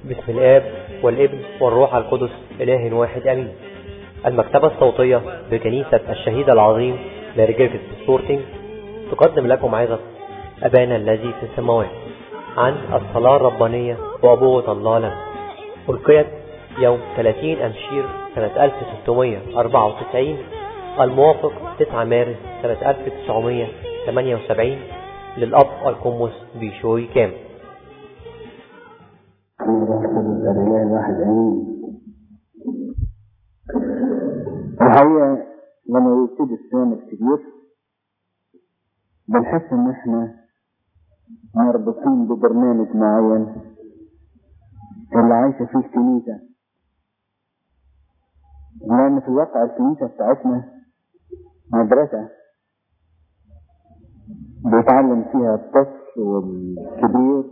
بسم الآب والابن والروح القدس إله واحد أمين المكتبة الصوتية بكنيسة الشهيد العظيم لرجالة سبورتنج تقدم لكم عظة أبانا الذي في السماوات عن الصلاة الربانية وأبوة الله لنا ألقيت يوم 30 أمشير سنة 1694 الموافق 9 مارس سنة 1978 للأب القمص بيشوي كامل الإله الواحد أمين الحقيقة لما يبتدي الصيام الكبير بنحس إن إحنا مربوطين ببرنامج معين اللي عايشة فيه الكنيسة لأن في الواقع الكنيسة بتاعتنا مدرسة بيتعلم فيها الطفل والكبير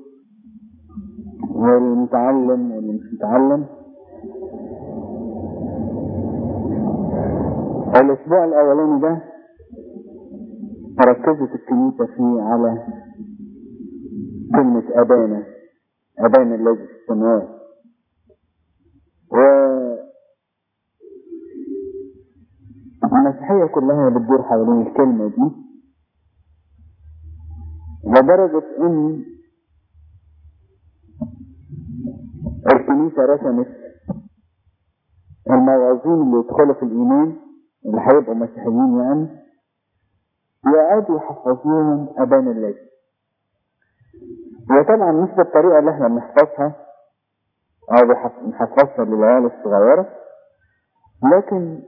والمتعلم واللي مش متعلم الأسبوع الأولاني ده ركزت الكنيسة فيه على كلمة أبانا أبانا الذي في السماوات و المسيحية كلها بتدور حوالين الكلمة دي لدرجة إن الكنيسة رسمت الموعظين اللي يدخلوا في الإيمان اللي هيبقوا مسيحيين يعني يقعدوا يحفظوهم أبان الذي وطبعا مش بالطريقة اللي احنا بنحفظها أو بنحفظها للعيال الصغيرة لكن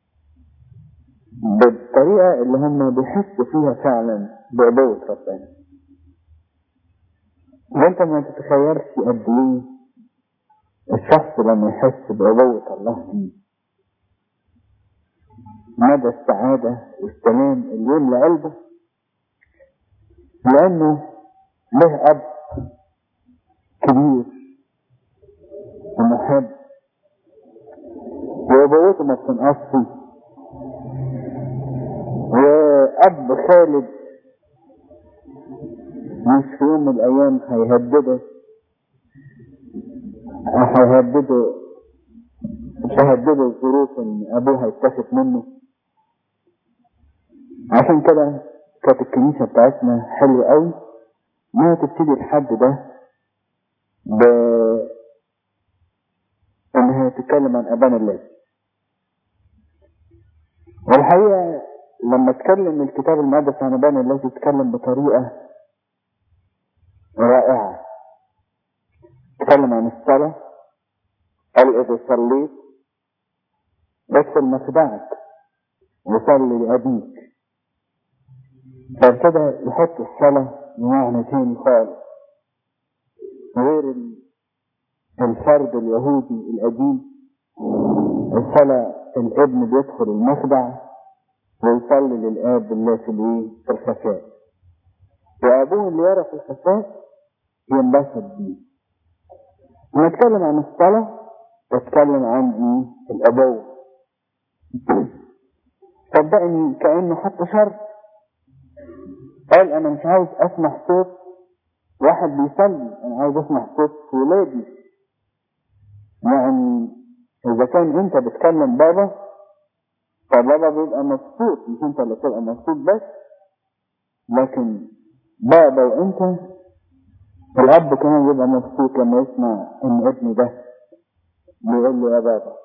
بالطريقة اللي هم بيحسوا فيها فعلا بأبوة ربنا وانت ما تتخيلش قد ايه الشخص لما يحس بأبوة الله فيه مدى السعادة والسلام اللي يملى قلبه لأنه له أب كبير ومحب وأبوته ما بتنقصش وأب خالد مش في يوم من الأيام هيهدده هيهدده تهدده الظروف ان ابوه هيتكسف منه عشان كده كانت الكنيسة بتاعتنا حلوة قوي انها تبتدي الحد ده ب انها تتكلم عن ابانا الذي والحقيقة لما تكلم الكتاب المقدس عن ابانا الذي تتكلم بطريقة رائعة تكلم عن الصلاة قال إذا صليت ادخل مخدعك وصلي لأبيك فابتدى يحط الصلاة بمعنى تاني خالص غير الفرد اليهودي القديم الصلاة الابن بيدخل المخدع ويصلي للآب بالله في في الخفاء وأبوه اللي يرى في الخفاء ينبسط بيه نتكلم عن الصلاة واتكلم عن ايه الابوة صدقني كأنه حتى شرط قال انا مش عاوز اسمع صوت واحد بيصلي انا عاوز اسمع صوت ولادي يعني اذا كان انت بتكلم بابا فبابا بيبقى مبسوط مش انت اللي بتبقى مبسوط بس لكن بابا وانت الاب كمان بيبقى مبسوط لما يسمع ان ابنه ده بيقول له يا بابا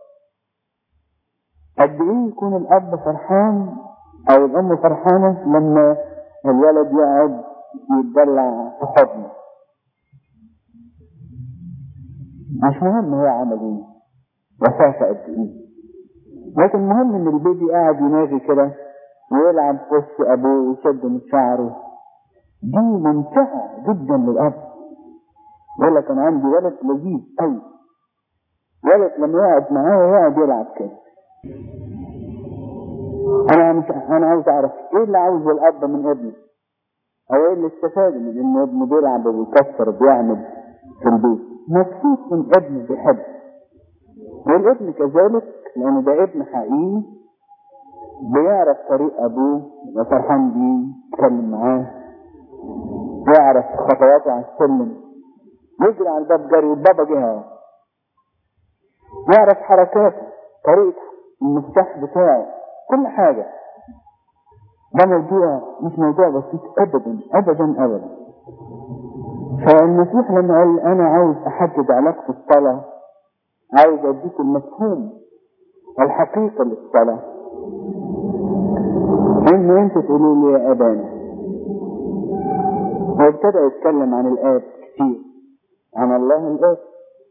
قد ايه يكون الاب فرحان او الام فرحانة لما الولد يقعد يتدلع في حضنه مش مهم هو عمل ايه وفاة قد ايه لكن المهم ان البيبي قاعد يناغي كده ويلعب في وسط ابوه ويشد من شعره دي ممتعة جدا للاب يقول لك انا عندي ولد لذيذ قوي ولد لما يقعد معايا يقعد يلعب كده انا مش انا عاوز اعرف ايه اللي عاوزه الاب من ابنه او ايه اللي استفاد من ان ابنه بيلعب وبيكسر وبيعمل في البيت مبسوط من ابنه بيحب والابن كذلك لان ده ابن حقيقي بيعرف طريق ابوه يبقى فرحان بيه يتكلم معاه يعرف خطواته على السلم يجري على الباب جري والبابا جه يعرف حركاته طريقة المفتاح بتاعه كل حاجة ده موضوع مش موضوع بسيط ابدا ابدا ابدا فالمسيح لما قال انا عاوز احدد علاقة الصلاة عاوز اديك المفهوم الحقيقة للصلاة ان انت تقولوا لي يا ابانا وابتدى يتكلم عن الاب كتير عن الله الاب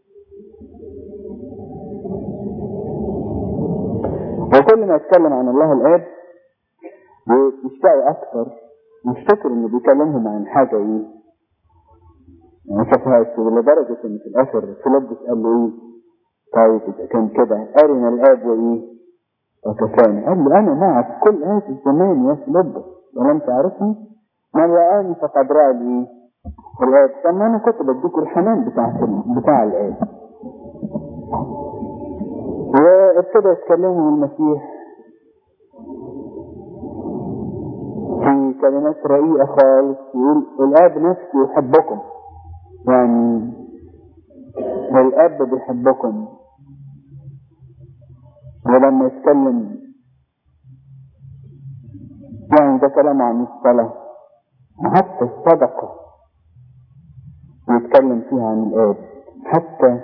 وكل ما يتكلم عن الله الاب ويشتاقوا اكثر يفتكر انه بيكلمهم عن حاجه ايه ما شافهاش لدرجه ان في الاخر فيلبس قال له ايه طيب اذا كان كده ارنا الاب وايه وكفاني قال له انا معك كل هذا الزمان يا فيلبس ولم تعرفني من رآني فقد رأى الايه الاب طب ما انا كنت بديك الحنان بتاع بتاع الاب وابتدى يتكلموا عن المسيح في كلمات رقيقة خالص يقول الآب نفسه يحبكم يعني الآب بيحبكم ولما يتكلم يعني ده كلام عن الصلاة حتى الصدقة يتكلم فيها عن الآب حتى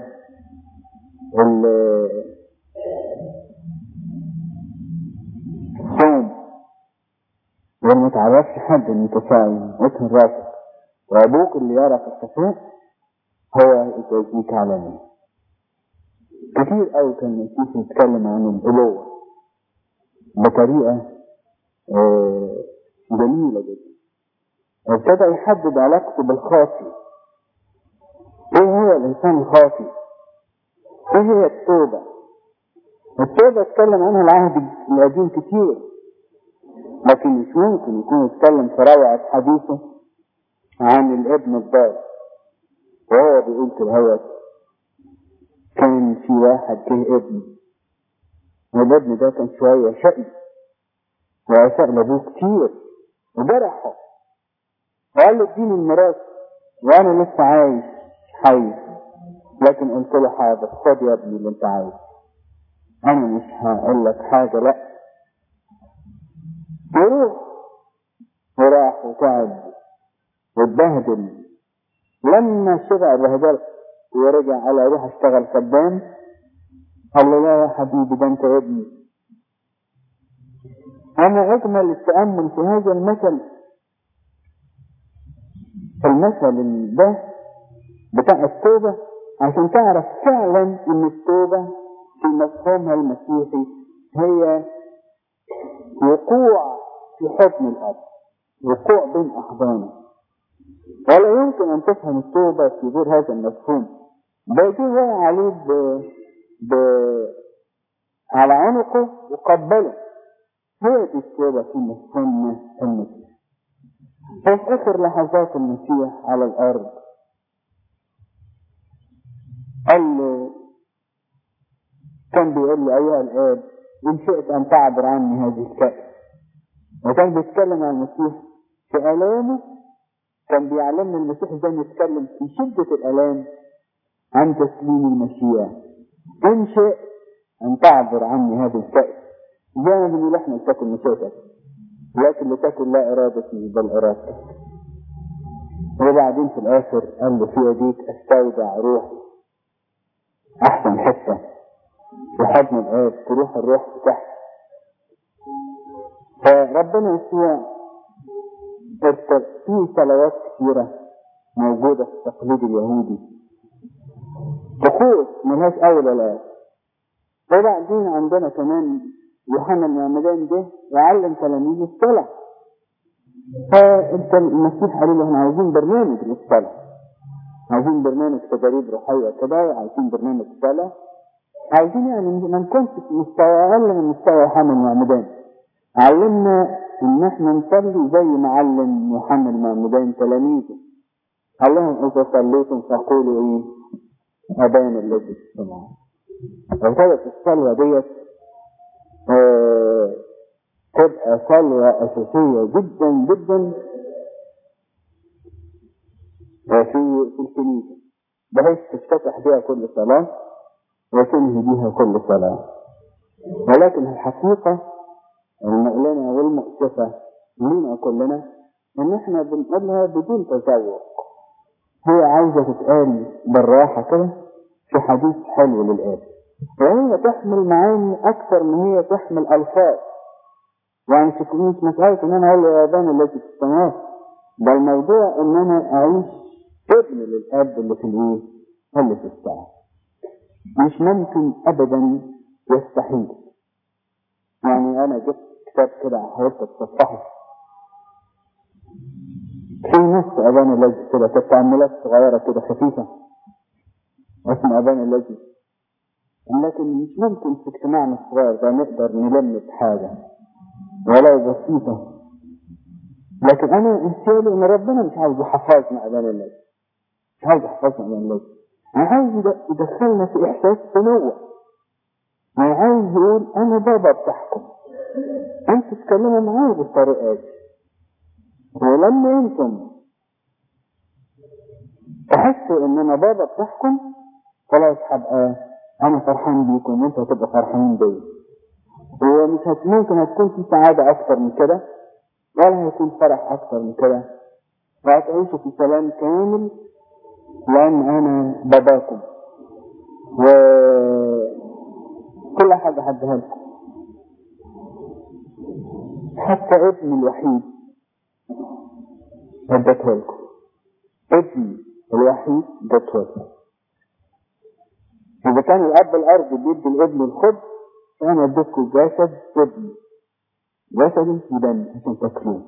الصوم وما تعرفش حد ان تساوي وجه راسك وابوك اللي يرى في الخفاء هو يجازيك علني كتير قوي كان المسيح يتكلم عن الابوه بطريقه آه جميله جدا ابتدى يحدد علاقته بالخاطي ايه هو الانسان الخاطي ايه هي التوبه التوبه اتكلم عنها العهد القديم كتير لكن مش ممكن يكون يتكلم في روعة حديثه عن الابن الضال وهو بيقول في الهوى كان في واحد جه ابن والابن ده كان شوية شقي وأساء لأبوه كتير وجرحه وقال له اديني الميراث وأنا لسه عايش حي لكن قلت له حاضر خد يا ابني اللي أنت عايزه أنا مش هقول لك حاجة لأ وروح وراح وتعب واتبهدل لما شبع بهدل ورجع قال اروح اشتغل خدام قال له لا يا حبيبي ده انت ابني انا اجمل التامل في هذا المثل المثل ده بتاع التوبه عشان تعرف فعلا ان التوبه في مفهومها المسيحي هي وقوع في حضن الأب وقوع بين أحضانه ولا يمكن أن تفهم التوبة في غير هذا المفهوم ده يجي وقع عليه ب... ب... على عنقه وقبله هي دي التوبة في مفهومنا المسيح وفي آخر لحظات المسيح على الأرض قال له كان بيقول له أيها الآب إن شئت أن تعبر عني هذه الكأس وكان بيتكلم عن المسيح في آلامه كان بيعلمنا المسيح ازاي نتكلم في شدة الآلام عن تسليم المشيئة إن شئت أن تعبر عني هذه الكأس زي ما بنقول احنا لتكن مشيئتك لكن لتكن لا إرادتي بل إرادتك وبعدين في الآخر قال له في يديك أستودع روحي أحسن حتة في حضن الآب تروح الروح تحت فربنا يسوع في صلوات كثيرة موجودة في التقليد اليهودي طقوس ملهاش أول ولا آخر وبعدين عندنا كمان يوحنا المعمدان جه وعلم تلاميذه الصلاة فانت المسيح قال له احنا عايزين برنامج للصلاة عايزين برنامج تدريب روحية كده عايزين برنامج صلاة عايزين يعني ما نكونش في مستوى اقل من مستوى يوحنا المعمدان علمنا ان احنا نصلي زي ما علم يوحنا المعمدان تلاميذه قال لهم اذا صليتم فقولوا ايه ابانا الذي في السماء وابتدت الصلوه ديت آه تبقى صلوه اساسيه جدا جدا في في الكنيسه بحيث تفتتح بها كل صلاة وتنهي بها كل صلاة ولكن الحقيقة المؤلمة والمؤسفة لنا كلنا ان احنا بنقولها بدون تذوق هي عايزة تتقال بالراحة كده في حديث حلو للآب وهي تحمل معاني أكثر من هي تحمل ألفاظ يعني في مش مسألة إن أنا أقول له يا أبانا الذي في السماوات ده الموضوع إن أنا أعيش ابن للأب اللي في الإيه؟ اللي في السماء مش ممكن أبدا يستحيل يعني أنا جبت كتاب كده حاولت أتصفحه في نص أبان الذي كده كانت تعملات صغيرة كده خفيفة اسم أبان الذي لكن مش ممكن في اجتماعنا الصغير ده نقدر نلم بحاجة ولو بسيطة لكن أنا انسالي إن ربنا مش عاوز يحفظنا أبان الذي مش عاوز يحفظنا أبان الذي أنا عاوز يدخلنا في إحساس تنوع أنا عاوز يقول أنا بابا بتاعكم أنتوا تتكلموا معايا بالطريقة دي ولما انتم تحسوا ان انا بابا بتاعكم خلاص هبقى انا فرحان بيكم وانتوا هتبقوا فرحانين بيا ومش هت... ممكن هتكون في سعادة اكتر من كده ولا هيكون فرح اكتر من كده وهتعيشوا في سلام كامل لان انا باباكم وكل حاجة هديها لكم حتى ابني الوحيد اديته لكم ابني الوحيد اديته لكم إذا كان الأب الأرض بيدي الابن الخبز فأنا اديتكم جسد ابني جسد في دم عشان تاكلوه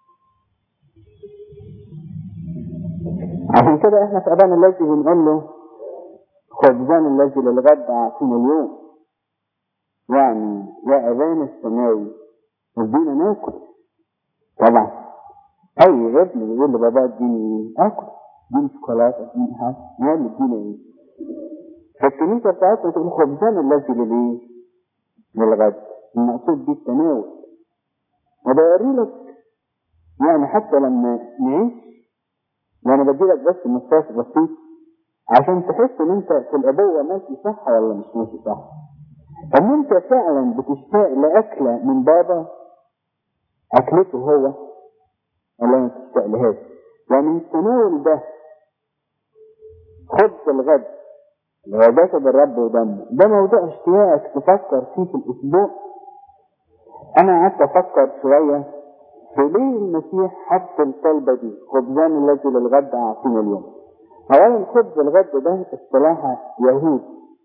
عشان كده احنا في أبانا الذي بنقول له خبزان الذي للغد أعطينا اليوم يعني يا أبانا السماوي ادينا ناكل طبعا اي ابن يقول لبابا اديني ايه اكل اديني شوكولاته اديني حاجه يقول لي اديني ايه فالكنيسه بتاعتنا تقول خبزان الذي للايه للغد المقصود بيه التناول وبوري لك يعني حتى لما نعيش وانا بدي لك بس مصاص بسيط عشان تحس ان انت في الابوه ماشي صح ولا مش ماشي صح ان انت فعلا بتشتاق لاكله من بابا اكلته هو ولا ما تستقلهاش ومن التناول ده خبز الغد اللي هو جسد الرب ودمه ده موضوع اشتياقك تفكر فيه في الاسبوع انا قعدت افكر شويه في ليه المسيح حط الطلبه دي خبزان الذي للغد اعطينا اليوم اولا خبز الغد ده اصطلاح يهود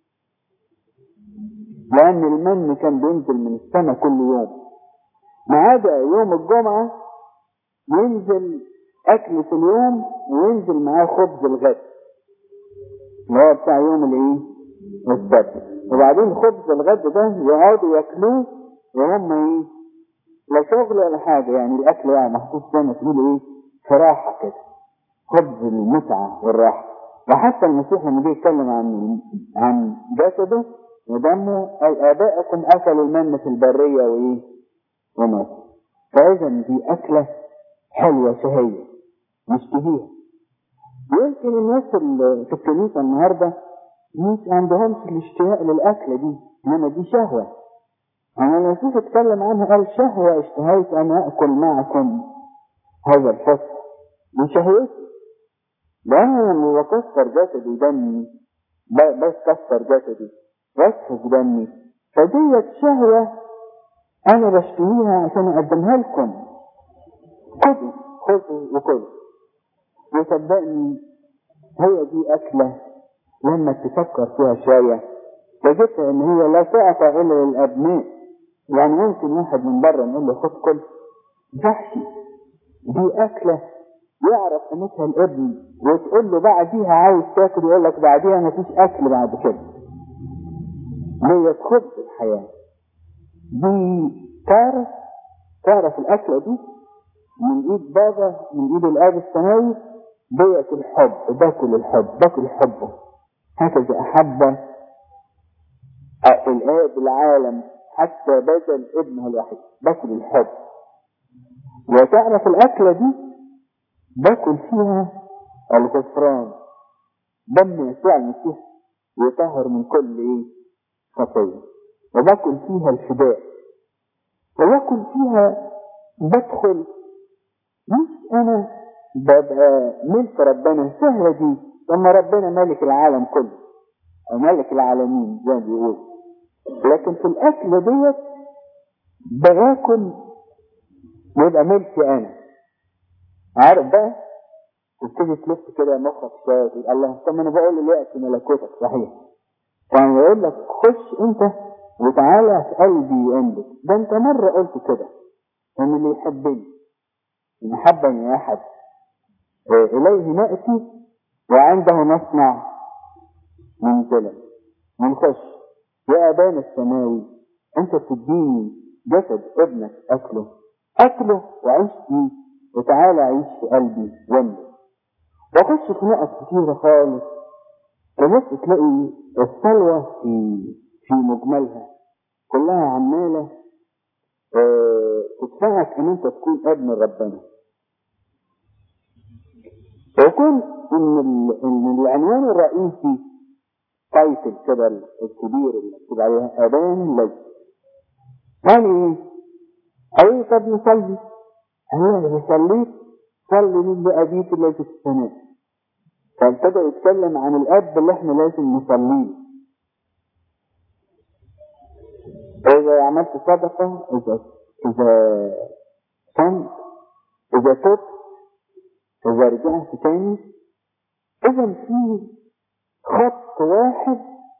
لان المن كان بينزل من السماء كل يوم ما عدا يوم الجمعه ينزل أكل في اليوم وينزل معاه خبز الغد اللي هو بتاع يوم الإيه؟ السبت وبعدين خبز الغد ده يقعدوا ياكلوه وهم إيه؟ لا شغل ولا حاجة يعني الأكل يعني محطوط زي ما تقول إيه؟ في راحة كده خبز المتعة والراحة وحتى المسيح لما جه يتكلم عن عن جسده ودمه أي آبائكم أكلوا المن في البرية وإيه؟ وماتوا فإذا دي أكلة حلوة شهية نشتهيها يمكن الناس اللي في الكنيسة النهاردة مش عندهمش الاشتياق للأكلة دي إنما دي شهوة أنا المسيح اتكلم عنها قال شهوة اشتهيت أن أكل معكم هذا الفصل دي شهوتي لأن لما بكسر جسدي ودمي بس كسر جسدي واسفك دمي فديت شهوة أنا بشتهيها عشان أقدمها لكم خذوا خذوا وكلوا وصدقني هي دي أكلة لما تفكر فيها شوية وجدت إن هي لا تعطى إلا للأبناء يعني ممكن واحد من بره نقول له خد كل وحشي دي أكلة يعرف قيمتها الابن وتقول له بعديها عاوز تاكل يقول لك بعديها مفيش أكل بعد كده هي خبز الحياة دي تعرف تعرف الأكلة دي من ايد بابا من ايد الاب السماوي بيئة الحب باكل الحب باكل حبه هكذا احب الاب العالم حتى بذل ابنه الوحيد باكل الحب وتعرف الاكلة دي باكل فيها الغفران دم يسوع المسيح يطهر من كل ايه خطيه وباكل فيها الفداء وباكل فيها بدخل مش انا ببقى ملك ربنا سهله دي لما ربنا ملك العالم كله او ملك العالمين زي ما بيقول لكن في الاكل ديت باكل ويبقى ملكي انا عارف بقى تبتدي تلف كده مخك شويه تقول الله طب ما انا بقول دلوقتي ملكوتك صحيح يعني يقول لك خش انت وتعالى في قلبي عندك ده انت مره قلت كده ان اللي يحبني ان احبني احد اليه ناتي وعنده نصنع منزلا ونخش يا ابانا السماوي انت تديني جسد ابنك اكله اكله وعيش فيه وتعالى عيش في قلبي واملك واخش في نقط كتيره خالص تبص تلاقي الصلوه في في مجملها كلها عماله اه تدفعك ان انت تكون ابن ربنا ويكون ان ان العنوان الرئيسي تايتل كده الكبير اللي مكتوب عليها ابان لي يعني ايه؟ اي طب نصلي انا صليت صلي من لابيك الذي في السماء فابتدى يتكلم عن الاب اللي احنا لازم نصليه اذا عملت صدقه اذا اذا صمت اذا تبت اذا رجعت تاني اذا في خط واحد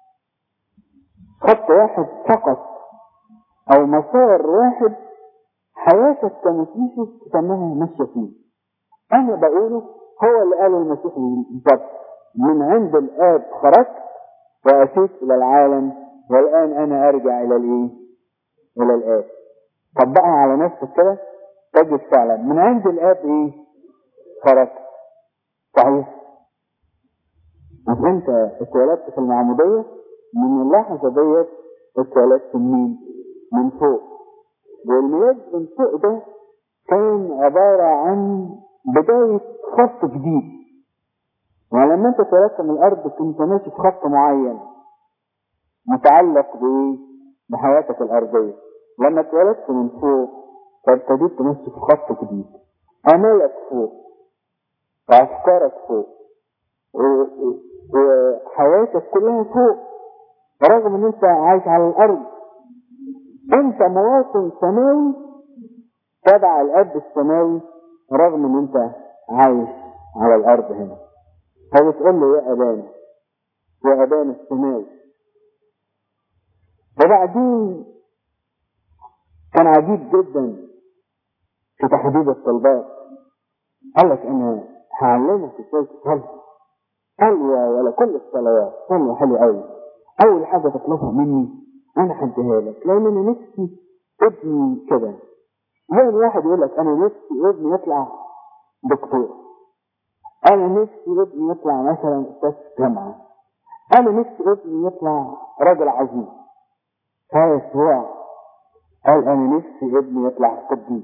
خط واحد فقط او مسار واحد حياتك كمسيحي تسميها ماشية فيه انا بقوله هو اللي قاله المسيح بالظبط من عند الاب خرجت واتيت الى العالم والان انا ارجع الى الايه الى الاب طبقها على نفسك كده تجد فعلا من عند الاب ايه خرجت صحيح مش انت اتولدت في المعمودية من اللحظة ديت اتولدت منين من فوق والميلاد من فوق ده كان عبارة عن بداية خط جديد ولما انت اتولدت من الارض كنت ماشي في خط معين متعلق بايه بحياتك الارضية لما اتولدت من فوق فابتديت تمشي في خط جديد امالك فوق وافكارك فوق وحياتك كلها فوق رغم ان انت عايش على الارض انت مواطن سماوي تبع الاب السماوي رغم ان انت عايش على الارض هنا فبتقول له يا ابانا يا ابانا السماوي وبعدين كان عجيب جدا في تحديد الطلبات قال لك انا هعلمك ازاي تصلي حلوة ولا كل الصلوات صلوة حلوة قوي أول حاجة تطلبها مني أنا هديها لك لأن أنا نفسي ابني كده زي واحد يقول لك أنا نفسي ابني يطلع دكتور أنا نفسي ابني يطلع مثلا أستاذ جامعة أنا نفسي ابني يطلع راجل عظيم فيسوع قال أنا نفسي ابني يطلع قديس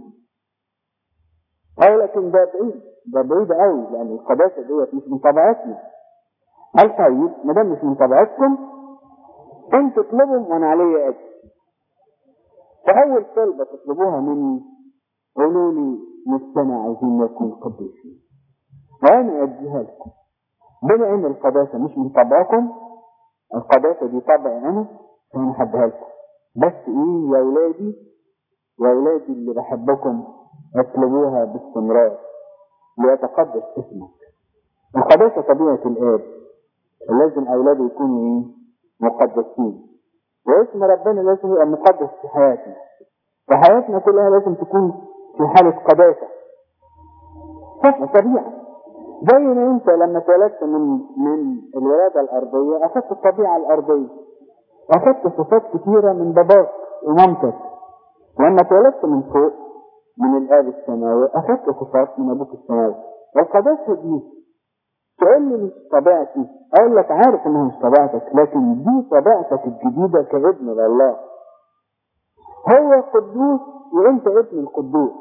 أو لكن ده بعيد ده بعيد قوي لأن القداسة ديت مش من طبيعتنا قال طيب ما دام مش من طبيعتكم انتوا اطلبوا وانا عليا اجر فاول طلبه تطلبوها مني قولوا لي نفسنا عايزين نكون قديسين وانا اديها لكم بما ان القداسه مش من طبعكم القداسه دي طبعي انا فانا هديها لكم بس ايه يا ولادي يا ولادي اللي بحبكم اطلبوها باستمرار ليتقدس اسمك القداسه طبيعه الاب لازم اولاده يكونوا ايه مقدسين واسم ربنا لازم يبقى مقدس في حياتنا وحياتنا كلها لازم تكون في حالة قداسة صح طبيعة زي ما انت لما اتولدت من من الولادة الأرضية أخذت الطبيعة الأرضية أخذت صفات كثيرة من باباك ومامتك لما اتولدت من فوق من الآب السماوي أخذت صفات من أبوك السماوي والقداسة دي تقول لي مش طبيعتي اقول لك عارف انها مش طبيعتك لكن دي طبيعتك الجديدة كابن لله هو قدوس وانت ابن القدوس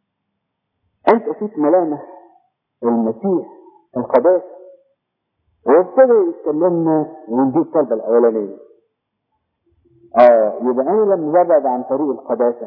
انت فيك ملامح المسيح القداسة وابتدى يتكلمنا ونجيب الطلبة الأولانية اه يبقى أنا لما ببعد عن طريق القداسة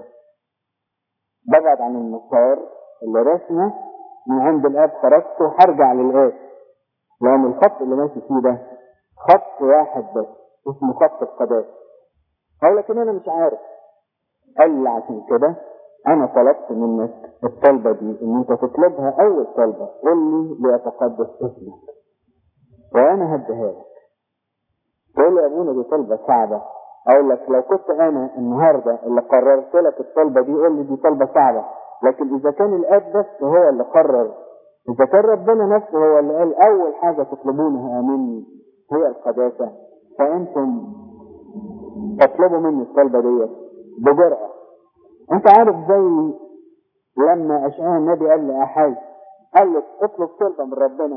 ببعد عن المسار اللي رسمه من عند الآب خرجت وهرجع للآب لأن الخط اللي ماشي فيه ده خط واحد بس اسمه خط القداسة قال لكن أنا مش عارف قال لي عشان كده أنا طلبت منك الطلبة دي إن أنت تطلبها أول طلبة قول لي ليتقدس اسمك وأنا هديها لك تقول لي يا أبونا دي طلبة صعبة أقول لك لو كنت أنا النهاردة اللي قررت لك الطلبة دي قول لي دي طلبة صعبة لكن إذا كان الآب بس هو اللي قرر إذا كان ربنا نفسه هو اللي قال أول حاجة تطلبونها مني هي القداسة فأنتم تطلبوا مني الطلبة دي بجرأة أنت عارف زي لما أشعياء النبي قال لأحاز قال له اطلب طلبة من ربنا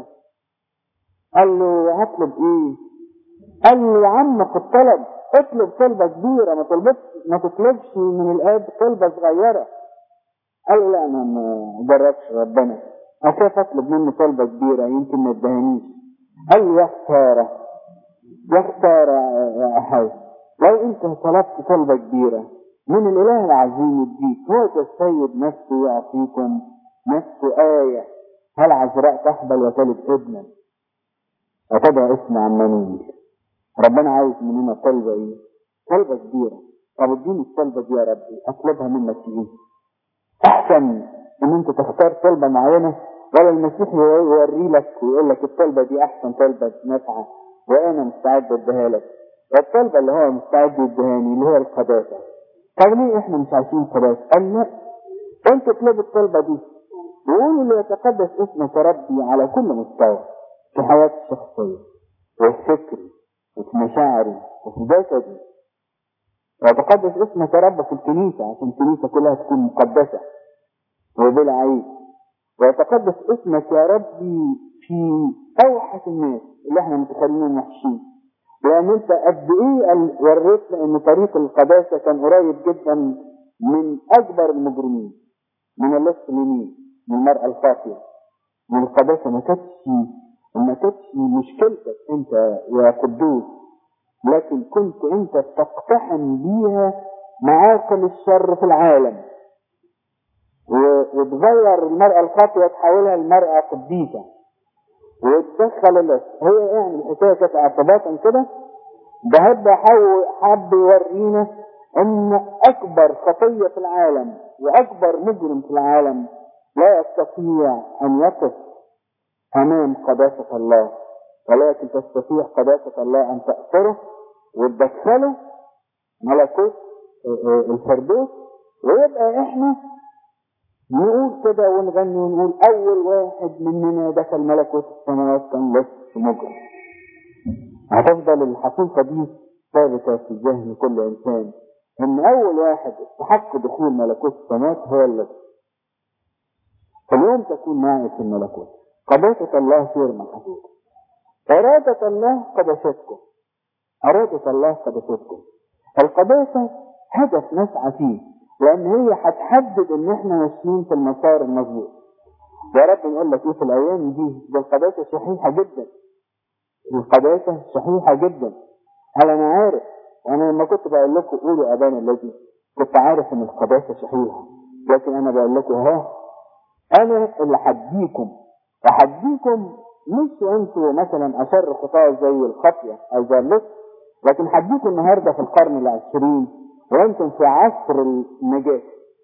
قال له هطلب إيه؟ قال له يا عم خد طلب اطلب طلبة كبيرة ما تطلبش ما تطلبش من الآب طلبة صغيرة قال له لا أنا ما جربش ربنا أخاف أطلب منه طلبة كبيرة يمكن ما ادهنيش قال له يا خسارة يا خسارة يا أحاز لو أنت طلبت طلبة كبيرة من الإله العظيم يديك هو السيد نفسه يعطيكم نفسه آية هل عذراء تحبل وتلد ابنا وتدعى اسم عمانويل ربنا عايز مننا طلبة ايه؟ طلبة كبيرة طب اديني الطلبة دي يا ربي اطلبها منك ايه؟ احسن ان انت تختار طلبة معينة ولا المسيح يوري لك ويقول لك الطلبة دي احسن طلبة نافعة وانا مستعد اديها لك الطلبة اللي هو مستعد يديهاني اللي هي القداسة طب ليه احنا مش عايزين قداسة؟ قال لا انت اطلب الطلبة دي وقولوا ليتقدس اسمك ربي على كل مستوى في حياتي الشخصية وفي فكري وفي مشاعري وفي جسدي ويتقدس اسمك يا رب في الكنيسة عشان الكنيسة كلها تكون مقدسة وبلا عيب ويتقدس اسمك يا ربي في أوحش الناس اللي احنا متخيلين وحشين لأن أنت قد إيه وريتنا إن طريق القداسة كان قريب جدا من أكبر المجرمين من اللص اليمين من المرأة الخاطئة من القداسة ما كانتش ما كانتش مشكلتك أنت يا قدوس لكن كنت أنت تقتحم بيها معاقل الشر في العالم وتغير المرأة الخاطئة تحولها لمرأة قديسة وتدخل اللص هي يعني الحكاية كانت اعتباطا كده ده هب حب يورينا ان اكبر خطية في العالم واكبر مجرم في العالم لا يستطيع ان يقف امام قداسة الله ولكن تستطيع قداسة الله ان تأثره وتدخله ملكوت الفردوس ويبقى احنا نقول كده ونغني ونقول اول واحد مننا دخل ملكوت السماوات كان لص مجرم هتفضل الحقيقة دي ثابتة في ذهن كل انسان ان اول واحد استحق دخول ملكوت السماوات هو اللص فاليوم تكون معي في الملكوت قداسة الله سير من حقيقة إرادة الله قداستكم إرادة الله قداستكم القداسة هدف نسعى فيه لأن هي هتحدد إن إحنا ماشيين في المسار المظبوط يا رب نقول لك إيه في الأيام دي ده القداسة صحيحة جدا القداسة صحيحة جدا هل أنا عارف وأنا لما كنت بقول لكم قولوا أبانا الذي كنت عارف إن القداسة صحيحة لكن أنا بقول لكم ها أنا اللي هديكم وهديكم مش انتوا مثلا أشر خطاة زي الخطية أو زي اللص لكن هديكم النهارده في القرن العشرين وانتم في عصر النجاة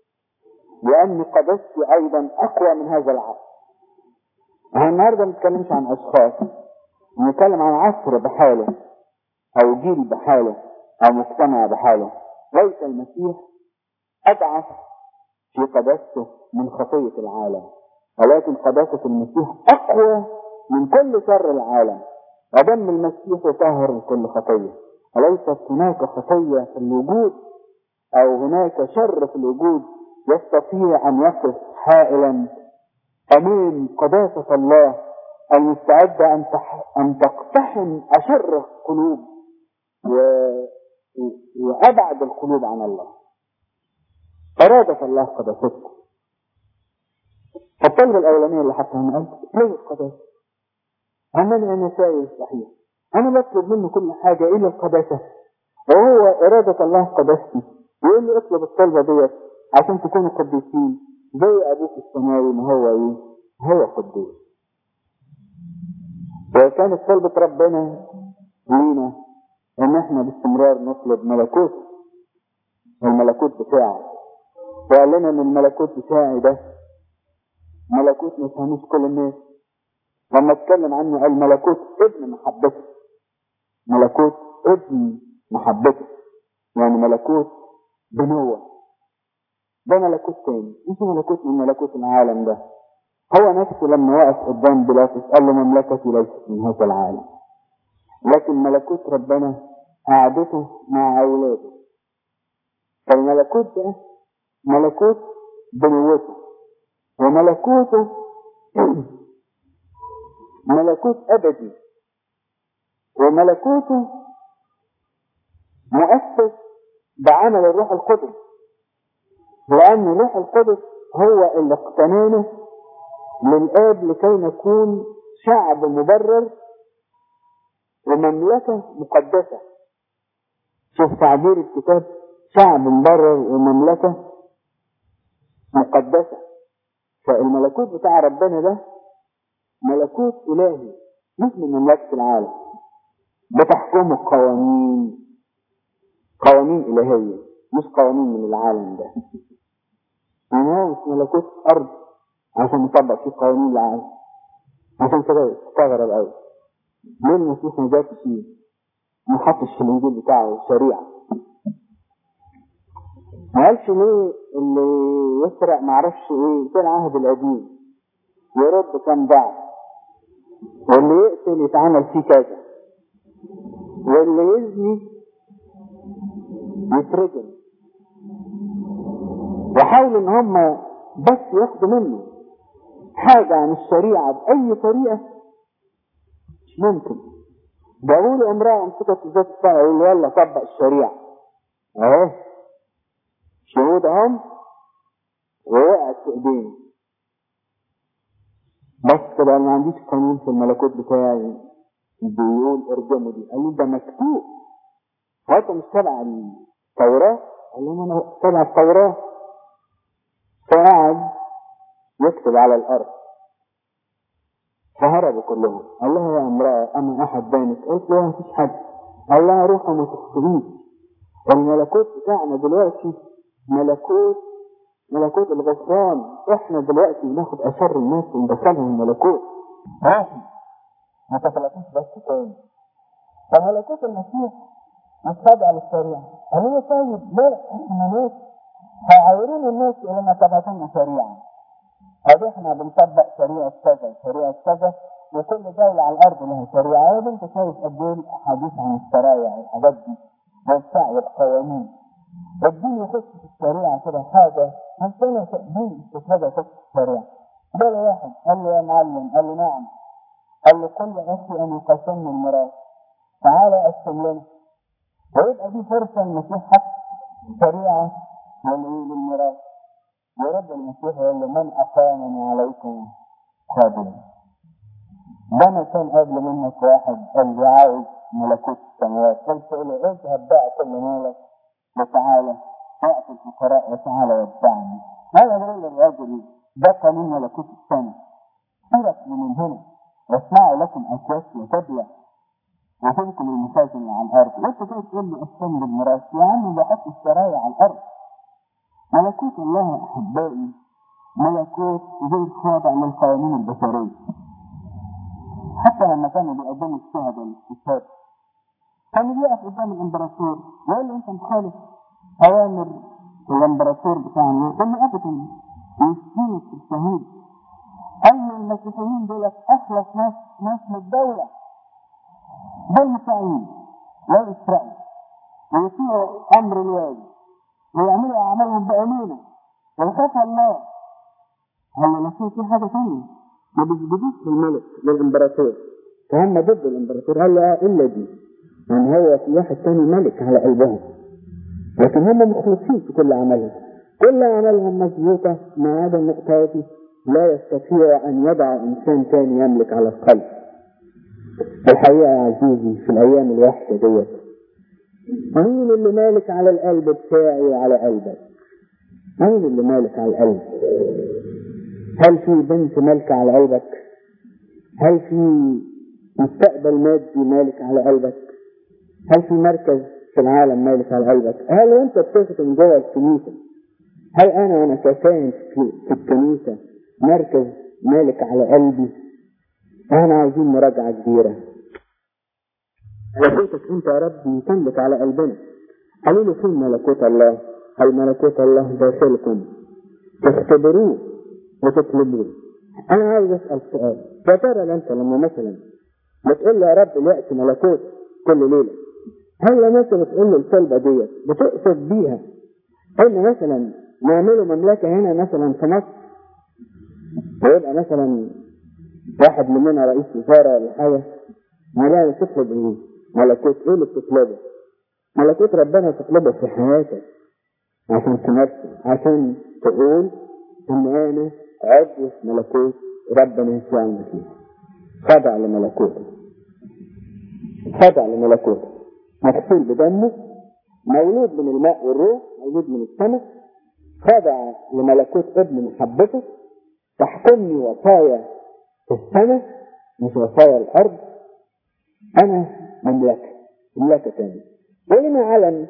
لأن قدستي أيضا أقوى من هذا العصر احنا النهارده ما بنتكلمش عن أشخاص بنتكلم عن عصر بحاله أو جيل بحاله أو مجتمع بحاله ليس المسيح أضعف في قداسته من خطية العالم ولكن قداسة المسيح أقوى من كل شر العالم ودم المسيح يطهر من كل خطية وليست هناك خطية في الوجود أو هناك شر في الوجود يستطيع أن يقف حائلا أمام قداسة الله المستعدة أن أن تقتحم أشر القلوب و... وأبعد القلوب عن الله أرادت الله قداستكم الطلبة الأولانية اللي حطها قال اطلبوا القداسة أمانة أنا سائل صحيح أنا بطلب منه كل حاجة إلى القداسة وهو إرادة الله قداستي يقول لي اطلب الطلبة ديت عشان تكونوا قديسين زي أبوك السماوي ما هو إيه؟ هو قدوس وكانت طلبة ربنا لينا إن إحنا باستمرار نطلب ملكوت الملكوت بتاعه وقال لنا إن الملكوت بتاعي ده ملكوت ما يفهموش كل الناس لما اتكلم عنه قال ملكوت ابن محبته ملكوت ابن محبته يعني ملكوت بنوة ده ملكوت تاني مش ملكوت من ملكوت العالم ده هو نفسه لما وقف قدام بيلاطس قال له مملكتي ليست من هذا العالم لكن ملكوت ربنا قعدته مع اولاده فالملكوت ده ملكوت بنوته وملكوته ملكوت ابدي وملكوته مؤسس بعمل الروح القدس لأن الروح القدس هو اللي اقتنانه للآب لكي نكون شعب مبرر ومملكة مقدسة شوف تعبير الكتاب شعب مبرر ومملكة مقدسة فالملكوت بتاع ربنا ده ملكوت إلهي مش من مملكة العالم بتحكمه قوانين قوانين إلهية مش قوانين من العالم ده يعني هو مش ملكوت أرض عشان نطبق فيه قوانين العالم عشان كده استغرب أوي ليه المسيح ما جابش فيه ما حطش في الإنجيل بتاعه الشريعة ما قالش ليه اللي يسرق معرفش ايه في العهد القديم يرد كام ضعف واللي يقتل يتعمل فيه كذا واللي يزني يترجم وحاولوا ان هم بس ياخدوا منه حاجة عن الشريعة بأي طريقة مش ممكن بقول امرأة امسكت ذات الساعة يقول له يلا طبق الشريعة اهو شهود اهم ووقعت في ايدينا بس كده انا ما عنديش قانون في الملكوت بتاعي بيقول ارجموا دي قال لي ده مكتوب هو انت مش تبع التوراة قال لهم انا تبع التوراة فقعد يكتب على الارض فهربوا كلهم قال لها يا امرأة انا احد بينك قلت له مفيش حد قال لها روح وما تكتبيش الملكوت بتاعنا دلوقتي ملكوت ملكوت الغفران احنا دلوقتي بناخد اشر الناس وندخلهم الملكوت ماشي ما تخلقوش بس تاني فملكوت المسيح مش تابع للشريعة هل هو طيب لا احنا ناس هيعايرون الناس الى ما تبعتنا شريعة طب احنا بنطبق شريعة كذا شريعة كذا وكل دولة على الأرض لها شريعة يا بنت شايف قد ايه الأحاديث عن الشرايع والحاجات دي والسعي والقوانين الدين يخش في الشريعة كده حاجة عندنا دين استفادة يخش في الشريعة ده واحد قال له يا معلم قال له نعم قال له قل لأخي أن يقسمني الميراث تعالى أقسم لنا ويبقى دي فرصة المسيح حط شريعة للميراث ورد المسيح يقول له من أقامني عليكم قابلا ده انا كان قبل منك واحد قال لي عاوز ملكوت السماوات قلت له اذهب بقى كل مالك وتعالى اعطي الفقراء وتعالى واتبعني هذا بقول للرجل ده قانون ملكوت السماء سيرك من هنا واسمعوا لكم اسواس وتبلع وتنكم المساكن اللي على الارض وانت كده تقول لي اسلم بالميراث يا عم بحط السرايا على الارض ملكوت الله يا احبائي ملكوت غير خاضع للقوانين البشريه حتى لما كانوا بيقدموا الشهداء للاستشهاد كان بيقف قدام الامبراطور ويقول له انت مخالف اوامر الامبراطور بتاعنا يقول له ابدا يشتيك الشهيد قال له المسيحيين دول اخلص ناس ناس من الدوله دول مسيحيين لا يسرقوا ويطيعوا امر الوالي ويعملوا اعمالهم بامانه ويخاف الله قال له لكن في حاجه ثانيه ما بيسجدوش للملك للامبراطور فهم ضد الامبراطور قال له اه الا دي يعني هو في واحد تاني ملك على قلبهم لكن هم مخلصين في كل عملهم كل عملهم مظبوطة ما عدا النقطة دي لا يستطيع أن يضع إنسان تاني يملك على القلب الحقيقة يا عزيزي في الأيام الوحشة ديت مين اللي مالك على القلب بتاعي وعلى قلبك؟ مين اللي مالك على القلب؟ هل في بنت مالكة على قلبك؟ هل في مستقبل مادي مالك على قلبك؟ هل في مركز في العالم مالك على قلبك؟ هل وانت بتخدم جوه الكنيسة هل انا وانا ككائن في الكنيسة مركز مالك على قلبي؟ احنا عايزين مراجعة كبيرة ملكوتك انت يا رب يتملك على قلبنا قالوا له فين ملكوت الله؟ هل ملكوت الله داخلكم تختبروه وتطلبوه انا عايز اسال سؤال يا ترى انت لما مثلا بتقول له يا رب الوقت ملكوت كل ليله هل لما انت بتقول له الكلبه ديت بتقصد بيها ان مثلا نعمله مملكه هنا مثلا في مصر ويبقى مثلا واحد مننا رئيس وزاره ولا حاجه ما تطلب ايه؟ ملكوت ايه اللي بتطلبه؟ ملكوت ربنا تطلبه في حياتك عشان تمثل عشان تقول ان انا عضو في ملكوت ربنا يسوع المسيح خضع لملكوته خضع لملكوته مغسول بدمه مولود من الماء والروح مولود من السماء خضع لملكوت ابن محبته تحكمني وصايا في السماء مش وصايا الارض انا مملكه مملكه تانية ولنا علم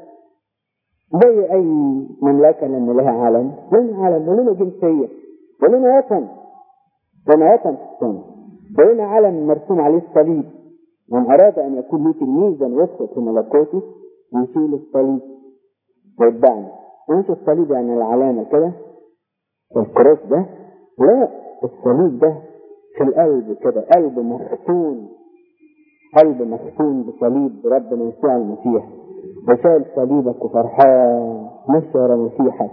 زي اي مملكه لان لها علم لنا علم ولنا جنسيه ولنا وطن لنا وطن في السماء ولنا علم مرسوم عليه الصليب من اراد ان يكون لي تلميذا ويدخل في ملكوتي يشيل الصليب ويتبعني مش الصليب يعني العلامه كده الكروس ده لا الصليب ده في القلب كده قلب مختون قلب مختون بصليب ربنا يسوع المسيح وشايل صليبك وفرحان ماشي ورا مسيحك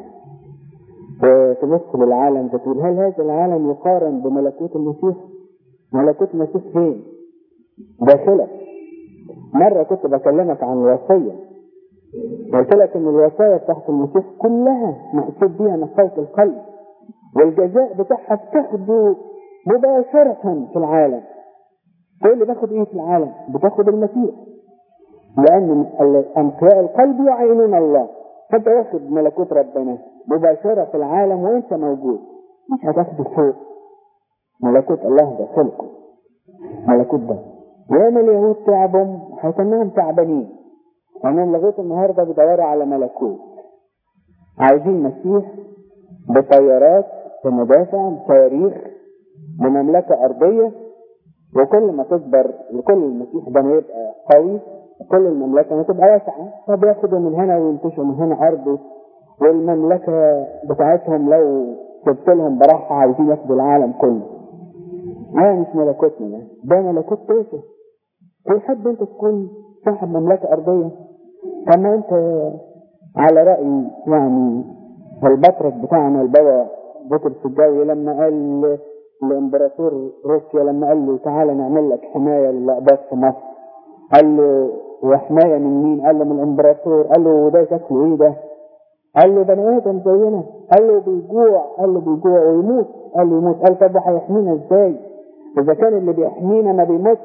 وتبص للعالم تقول هل هذا العالم يقارن بملكوت المسيح؟ ملكوت المسيح فين؟ داخلك مرة كنت بكلمك عن الوصية قلت لك ان الوصايا بتاعت المسيح كلها مقصود بيها نقاوة القلب والجزاء بتاعها بتاخده مباشرة في العالم تقول لي باخد ايه في العالم؟ بتاخد المسيح لأن أنقياء القلب يعينون الله فأنت واخد ملكوت ربنا مباشرة في العالم وأنت موجود مش هتاخده فوق ملكوت الله داخلكم ملكوت ده ياما اليهود تعبوا هيتنهم تعبانين لأنهم لغاية النهاردة بيدوروا على ملكوت عايزين مسيح بطيارات بمدافع بصواريخ بمملكة أرضية وكل ما تكبر وكل المسيح ده ما يبقى قوي كل المملكة ما تبقى واسعة فبياخدوا من هنا وينتشوا من هنا أرضه والمملكة بتاعتهم لو سبت لهم براحة عايزين ياخدوا العالم كله ده مش ملكوتنا ده ده ملكوت تافه تحب انت تكون صاحب مملكة أرضية أما أنت على رأي يعني البطرس بتاعنا البابا بطرس الجوي لما قال لإمبراطور روسيا لما قال له تعالى نعمل لك حماية للأقباط في مصر قال له وحماية من مين؟ قال له من الإمبراطور قال له وده شكله إيه ده؟ قال له بني آدم زينا قال له بيجوع قال له بيجوع ويموت قال له يموت قال طب هيحمينا إزاي؟ إذا كان اللي بيحمينا ما بيموتش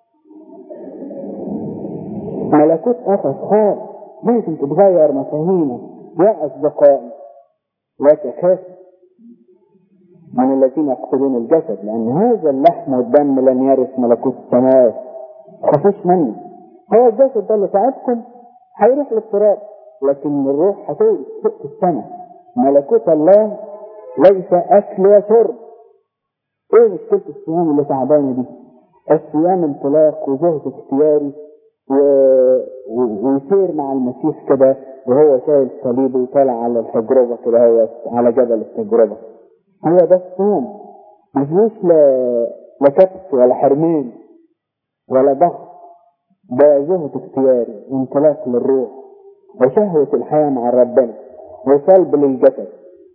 ملكوت أساس خالص لازم تتغير مفاهيمه يا أصدقائي لا تخافوا من الذين يقتلون الجسد لأن هذا اللحم والدم لن يرث ملكوت السماوات خافوش منه هو الجسد ده اللي تعبكم هيروح للتراب لكن الروح هتورث فوق السماء ملكوت الله ليس أكل وشرب ايه مشكلة الصيام اللي تعبانة دي؟ الصيام انطلاق وجهد اختياري و... و... ويسير مع المسيح كده وهو شايل صليبه وطالع على التجربة كده هو على جبل التجربة هو ده الصوم مفيهوش لا لا كبس ولا حرمان ولا ضغط ده جهد اختياري وانطلاق للروح وشهوة الحياة مع ربنا وصلب للجسد